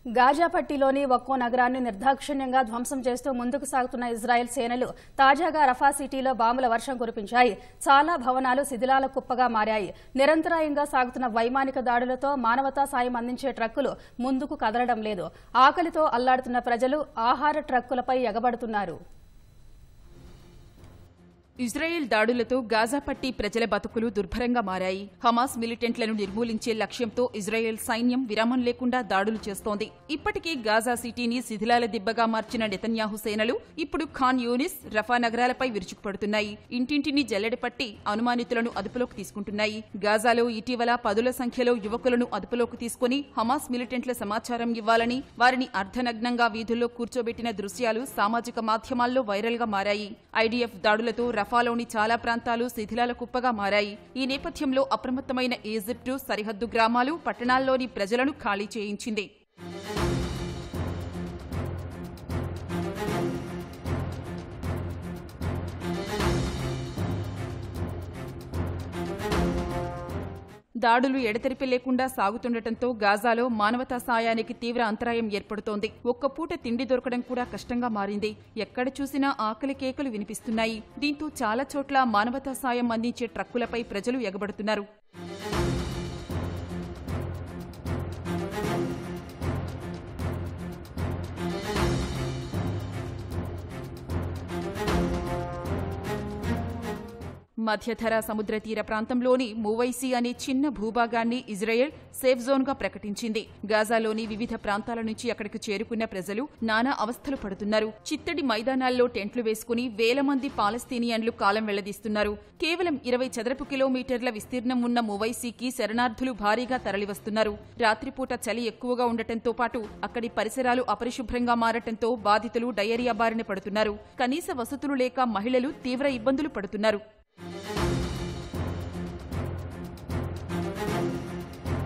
గాజాపట్టిలోని ఒక్కో నగరాన్ని నిర్దాక్షిణ్యంగా ధ్వంసం చేస్తూ ముందుకు సాగుతున్న ఇజ్రాయెల్ సేనలు తాజాగా రఫా సిటీలో బాంబుల వర్షం కురిపించాయి చాలా భవనాలు శిథిలాల కుప్పగా మారాయి నిరంతరాయంగా సాగుతున్న వైమానిక దాడులతో మానవతా సాయం అందించే ట్రక్కులు ముందుకు కదలడం లేదు ఆకలితో అల్లాడుతున్న ప్రజలు ఆహార ట్రక్కులపై ఎగబడుతున్నారు ఇజ్రాయెల్ దాడులతో గాజా పట్టి ప్రజల బతుకులు దుర్భరంగా మారాయి హమాస్ మిలిటెంట్లను నిర్మూలించే లక్ష్యంతో ఇజ్రాయెల్ సైన్యం విరామం లేకుండా దాడులు చేస్తోంది ఇప్పటికే గాజా సిటీని శిథిలాల దిబ్బగా మార్చిన నెతన్యాహు సేనలు ఇప్పుడు ఖాన్ యూనిస్ రఫా నగరాలపై విరుచుకుపడుతున్నాయి ఇంటింటిని జల్లెడ పట్టి అనుమానితులను అదుపులోకి తీసుకుంటున్నాయి గాజాలో ఇటీవల పదుల సంఖ్యలో యువకులను అదుపులోకి తీసుకుని హమాస్ మిలిటెంట్ల సమాచారం ఇవ్వాలని వారిని అర్ధనగ్నంగా వీధుల్లో కూర్చోబెట్టిన దృశ్యాలు సామాజిక మాధ్యమాల్లో వైరల్ గా మారాయి ఐడీఎఫ్ దాడులతో రఫాలోని చాలా ప్రాంతాలు శిథిలాల కుప్పగా మారాయి ఈ నేపథ్యంలో అప్రమత్తమైన ఈజిప్టు సరిహద్దు గ్రామాలు పట్టణాల్లోని ప్రజలను ఖాళీ చేయించింది దాడులు ఎడతెరిపి లేకుండా సాగుతుండటంతో గాజాలో మానవతా సాయానికి తీవ్ర అంతరాయం ఏర్పడుతోంది ఒక్క పూట తిండి దొరకడం కూడా కష్టంగా మారింది ఎక్కడ చూసినా ఆకలి కేకలు వినిపిస్తున్నాయి దీంతో చాలా చోట్ల మానవతా సాయం అందించే ట్రక్కులపై ప్రజలు ఎగబడుతున్నారు మధ్యధర సముద్ర తీర ప్రాంతంలోని మూవైసీ అనే చిన్న భూభాగాన్ని ఇజ్రాయెల్ సేఫ్ జోన్ గా ప్రకటించింది గాజాలోని వివిధ ప్రాంతాల నుంచి అక్కడికి చేరుకున్న ప్రజలు నానా అవస్థలు పడుతున్నారు చిత్తడి మైదానాల్లో టెంట్లు వేసుకుని వేల మంది పాలస్తీనియన్లు కాలం వెళ్లదీస్తున్నారు కేవలం ఇరవై చదరపు కిలోమీటర్ల విస్తీర్ణం ఉన్న మువైసీకి శరణార్థులు భారీగా తరలివస్తున్నారు రాత్రిపూట చలి ఎక్కువగా ఉండటంతో పాటు అక్కడి పరిసరాలు అపరిశుభ్రంగా మారటంతో బాధితులు డయేరియా బారిన పడుతున్నారు కనీస వసతులు లేక మహిళలు తీవ్ర ఇబ్బందులు పడుతున్నారు